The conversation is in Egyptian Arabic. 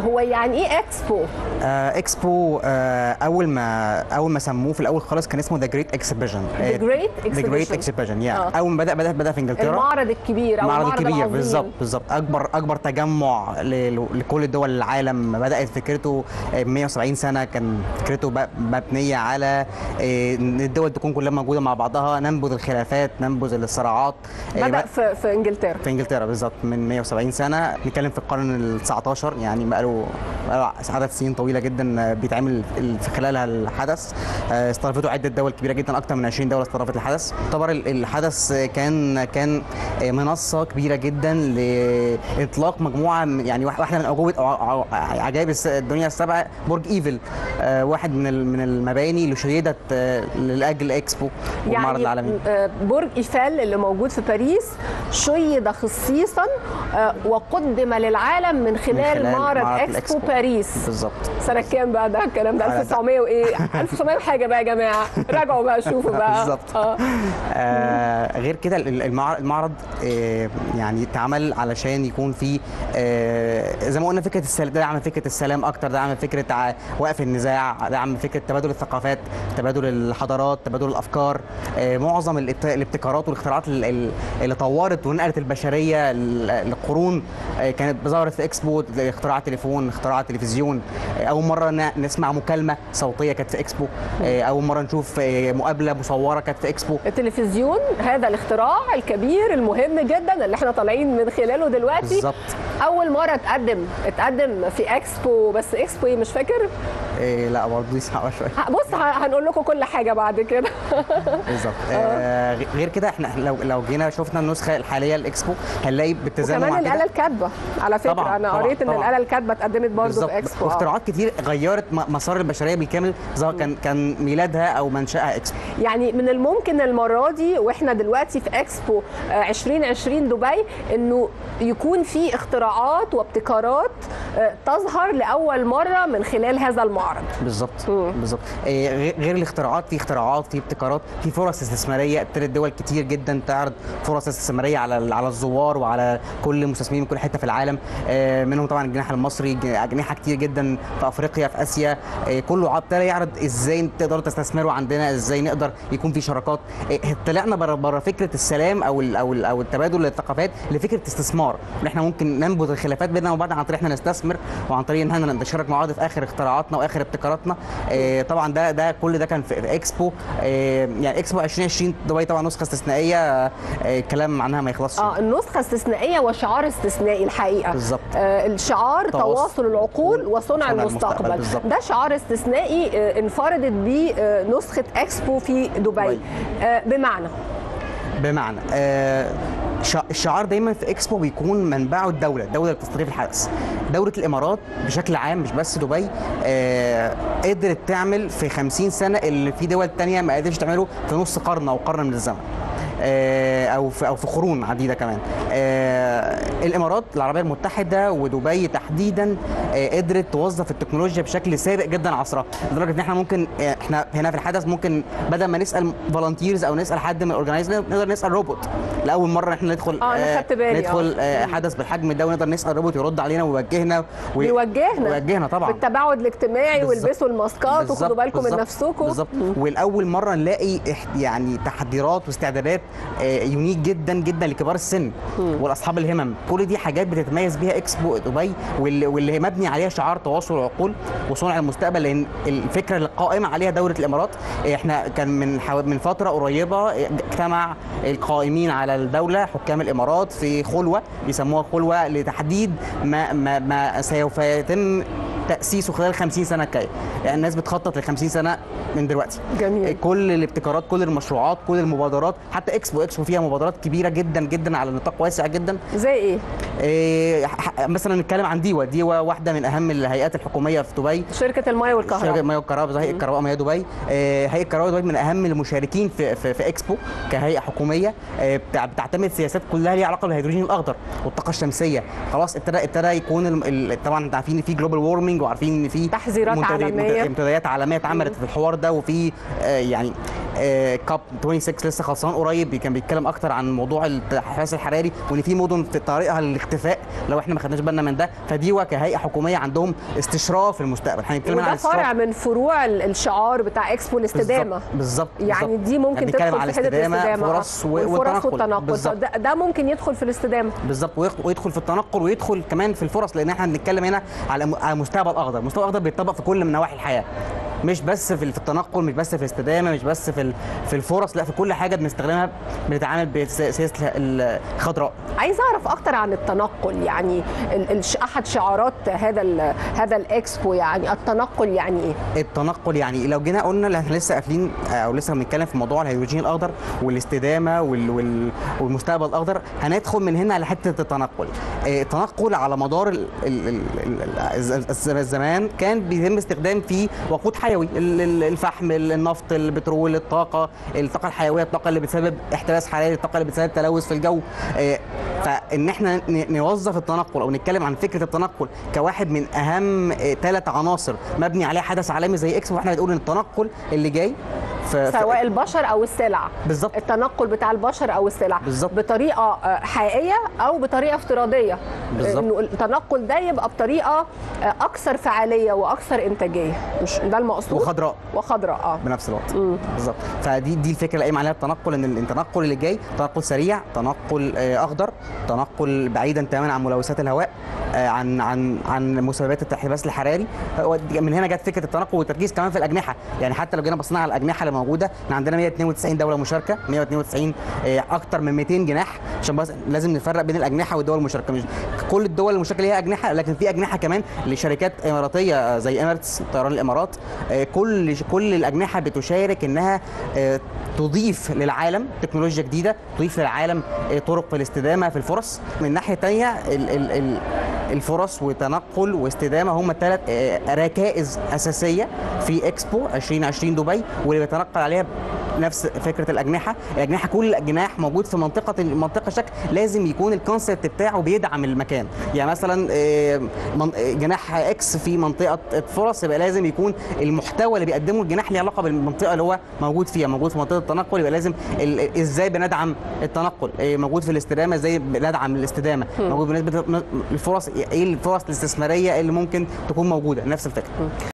هو يعني ايه اكسبو آه اكسبو آه اول ما اول ما سموه في الاول خالص كان اسمه ذا جريت اكسبيشن The Great ذا جريت Exhibition. اكسبيشن يا آه. اول ما بدا بدا بدا في انجلترا المعرض الكبير او المعرض المعرض الكبير العظيم. بالظبط بالظبط اكبر اكبر تجمع ل- لكل دول العالم بدات فكرته آه، 170 سنه كان فكرته ب- مبنيه على آه، ان الدول تكون كلها موجوده مع بعضها ننبذ الخلافات ننبذ الصراعات آه، بدا ب- في, في انجلترا في انجلترا بالظبط من 170 سنه نتكلم في القرن ال 19 يعني بقاله بقاله عدد سنين طويله جدا بيتعمل في خلالها الحدث آه، استضافته عده دول كبيره جدا اكثر من 20 دوله استضافت الحدث يعتبر ال- الحدث كان كان منصه كبيره جدا لاطلاق مجموعه من- يعني واحده من اجوبه أو- أو- عجائب الس- الدنيا السبعه برج ايفل آه، واحد من ال- من المباني اللي شيدت آه، لاجل اكسبو والمعرض يعني العالمي آه، برج ايفل اللي موجود في باريس شيد خصيصا آه، وقدم للعالم من خلال, خلال معرض معرض اكسبو الإكسبو. باريس بالظبط سنة كام بقى ده الكلام ده على ده. 1900 وايه 1900 وحاجة بقى يا جماعة راجعوا بقى شوفوا بقى بالظبط. اه آه غير كده ال- المعر- المعرض آه يعني اتعمل علشان يكون فيه آه زي ما قلنا فكره السلام ده عمل فكره السلام اكتر ده عمل فكره ع- وقف النزاع ده عمل فكره تبادل الثقافات تبادل الحضارات تبادل الافكار آه معظم الابت- الابتكارات والاختراعات ال- ال- اللي طورت ونقلت البشريه ل- لقرون آه كانت ظهرت في اكسبو زي اختراع تليفون اختراع تلفزيون آه اول مره ن- نسمع مكالمه صوتيه كانت في اكسبو آه اول مره نشوف آه مقابله مصوره كانت في اكسبو التلفزيون هذا الاختراع الكبير المهم جدا اللي احنا طالعين من خلاله دلوقتي بالظبط اول مره اتقدم اتقدم في اكسبو بس اكسبو ايه مش فاكر إيه لا برضه دي صعبه شويه ه- بص ه- هنقول لكم كل حاجه بعد كده بالظبط آه غ- غير كده احنا لو لو جينا شفنا النسخه الحاليه للاكسبو هنلاقي بالتزامن وكمان مع الاله كده الكاتبه على فكره طبعاً، انا طبعاً، قريت ان طبعاً. الاله الكاتبه اتقدمت برضه بالظبط في اكسبو آه. واختراعات كتير غيرت م- مسار البشريه بالكامل سواء كان كان ميلادها او منشاها اكسبو يعني من الممكن المره دي واحنا دلوقتي في اكسبو آه، 2020 دبي انه يكون في اختراعات وابتكارات آه، تظهر لاول مره من خلال هذا المعرض بالظبط مم. بالظبط إيه غير- غير الاختراعات في اختراعات في ابتكارات في فرص استثماريه ابتدت دول كتير جدا تعرض فرص استثماريه على على الزوار وعلى كل المستثمرين من كل حته في العالم آه، منهم طبعا الجناح المصري ج- اجنحه كتير جدا في افريقيا في اسيا آه، كله ابتدى يعرض ازاي تقدروا تستثمروا عندنا ازاي نقدر يكون في شراكات آه، طلعنا بره بره فكره السلام او ال او ال او التبادل للثقافات لفكره استثمار ان احنا ممكن ننبذ الخلافات بيننا وبعض عن طريق احنا نستثمر وعن طريق ان احنا نتشارك مع بعض في اخر اختراعاتنا واخر ابتكاراتنا آه، طبعا ده ده كل ده كان في في اكسبو آه، يعني اكسبو 2020 دبي طبعا نسخه استثنائيه آه، الكلام عنها ما يخلصش اه النسخه استثنائيه وشعار استثنائي الحقيقه بالظبط. آه الشعار تواصل تواصل العقول وصنع صنع المستقبل، المستقبل بالظبط. ده شعار استثنائي آه انفردت به آه نسخه اكسبو في دبي دبي. آه بمعنى بمعنى آه، شع- الشعار دايما في اكسبو بيكون منبعه الدوله الدوله اللي بتستضيف الحدث دوله الامارات بشكل عام مش بس دبي آه، قدرت تعمل في 50 سنه اللي في دول تانية ما قدرتش تعمله في نص قرن او قرن من الزمن آه، او في او في قرون عديده كمان آه، الامارات العربيه المتحده ودبي تحديدا آه، قدرت توظف التكنولوجيا بشكل سابق جدا عصرها لدرجه ان احنا ممكن آه، احنا هنا في الحدث ممكن بدل ما نسال فولنتيرز او نسال حد من الاورجنايز نقدر نسال روبوت لاول مره احنا ندخل آه، أنا خدت بالي، آه. ندخل آه، حدث بالحدث ده ونقدر نسال روبوت يرد علينا ويوجهنا وي- بيوجهنا ويوجهنا طبعا بالتباعد الاجتماعي بالظبط. والبسوا الماسكات بالظبط، وخدوا بالكم من بالظبط، نفسكم بالظبط والاول مره نلاقي إح- يعني تحضيرات واستعدادات آه، يونيك جدا جدا لكبار السن والاصحاب الهمم كل دي حاجات بتتميز بيها اكسبو دبي واللي, واللي مبني عليها شعار تواصل العقول وصنع المستقبل لان الفكره اللي قائمه عليها دوله الامارات آه، احنا كان من حو... من فتره قريبه آه، اجتمع القائمين على الدوله حكام الامارات في خلوه بيسموها خلوه لتحديد ما ما, ما سوف يتم تاسيسه خلال 50 سنه الجايه يعني الناس بتخطط ل 50 سنه من دلوقتي جميل كل الابتكارات كل المشروعات كل المبادرات حتى اكسبو اكسبو فيها مبادرات كبيره جدا جدا على نطاق واسع جدا زي ايه إيه ح- مثلا نتكلم عن ديوا ديوا واحده من اهم الهيئات الحكوميه في دبي شركه المياه شركه والكهرباء المياه والكهرباء زي هيئه الكهرباء مياه دبي آه، هيئه الكهرباء دبي من اهم المشاركين في في, في اكسبو كهيئه حكوميه آه، بتع- بتعتمد سياسات كلها ليها علاقه بالهيدروجين الاخضر والطاقه الشمسيه خلاص ابتدى ابتدى يكون الم- ال- طبعا انتوا عارفين ان في جلوبال وورمنج وعارفين ان في تحذيرات منتدي- عالمية. منتديات عالميه اتعملت في الحوار ده وفي آه، يعني آه، كاب 26 لسه خلصان قريب كان بيتكلم اكتر عن موضوع الاحتباس الحراري وان في مدن في طريقها للاختفاء لو احنا ما خدناش بالنا من ده فدي كهيئه حكوميه عندهم استشراف المستقبل احنا بنتكلم وده عن استشراف فرع من فروع ال- الشعار بتاع اكسبو الاستدامه بالظبط يعني بالظبط. دي ممكن بنتكلم تدخل على في حته الاستدامة، الاستدامه فرص و- والفرص والتنقل. والتنقل بالظبط. ده, ده ممكن يدخل في الاستدامه بالظبط ويخ- ويدخل في التنقل ويدخل كمان في الفرص لان احنا بنتكلم هنا على م- على مستقبل اخضر، المستقبل الاخضر بيتطبق في كل من نواحي الحياه مش بس في ال- في التنقل مش بس في الاستدامه مش بس في ال- في الفرص لا في كل حاجه بنستخدمها بنتعامل بسياسه الخضراء عايزه اعرف اكتر عن التنقل يعني ال- الش- احد شعارات هذا ال- هذا الاكسبو يعني التنقل يعني ايه التنقل يعني لو جينا قلنا اللي احنا لسه قافلين او لسه بنتكلم في موضوع الهيدروجين الاخضر والاستدامه وال وال والمستقبل الاخضر هندخل من هنا على حته التنقل آه، التنقل على مدار ال ال ال ال الز- الز- الزمان كان بيتم استخدام فيه وقود حيوي ال- ال- الفحم ال- النفط البترول الطاقه الطاقه الحيويه الطاقه اللي بتسبب احتباس حراري الطاقه اللي بتسبب تلوث في الجو آه، فان احنا ن- نوظف التنقل او نتكلم عن فكره التنقل كواحد من اهم ثلاث عناصر مبني عليه حدث عالمي زي اكسبو واحنا بنقول ان التنقل اللي جاي في في- سواء البشر او السلع بالظبط التنقل بتاع البشر او السلع بالظبط. بطريقه آه، حقيقيه او بطريقه افتراضيه بالظبط. انه التنقل ده يبقى بطريقه آه، اكثر فعاليه واكثر انتاجيه مش ده المقصود وخضراء وخضراء اه بنفس الوقت بالظبط فدي دي الفكره اللي قايم عليها التنقل ان التنقل اللي جاي تنقل سريع تنقل آه، اخضر تنقل بعيدا تماما عن ملوثات الهواء آه، عن عن عن مسببات الاحتباس الحراري هو دي- من هنا جت فكره التنقل والتركيز كمان في الاجنحه يعني حتى لو جينا بصينا على الاجنحه اللي موجوده احنا عندنا 192 دوله مشاركه 192 آه، اكتر من 200 جناح عشان بس لازم نفرق بين الاجنحه والدول المشاركه مش كل الدول المشاركه ليها اجنحه لكن في اجنحه كمان لشركات اماراتيه آه، زي اميرتس طيران الامارات آه، كل كل الاجنحه بتشارك انها آه، تضيف للعالم تكنولوجيا جديده تضيف للعالم آه، طرق في الاستدامه في الفرص من ناحيه تانية ال ال ال الفرص وتنقل واستدامه هم ثلاث ركائز اساسيه في اكسبو 2020 دبي واللي بيتنقل عليها نفس فكره الاجنحه الاجنحه كل الجناح موجود في منطقه منطقه شكل لازم يكون الكونسيبت بتاعه بيدعم المكان يعني مثلا آه، من- آه، جناح اكس في منطقه فرص يبقى لازم يكون المحتوى اللي بيقدمه الجناح ليه علاقه بالمنطقه اللي هو موجود فيها موجود في منطقه التنقل يبقى لازم ال- ال- ازاي بندعم التنقل آه، موجود في الاستدامه ازاي بندعم الاستدامه موجود بالنسبه للفرص ايه الفرص الاستثماريه اللي ممكن تكون موجوده نفس الفكره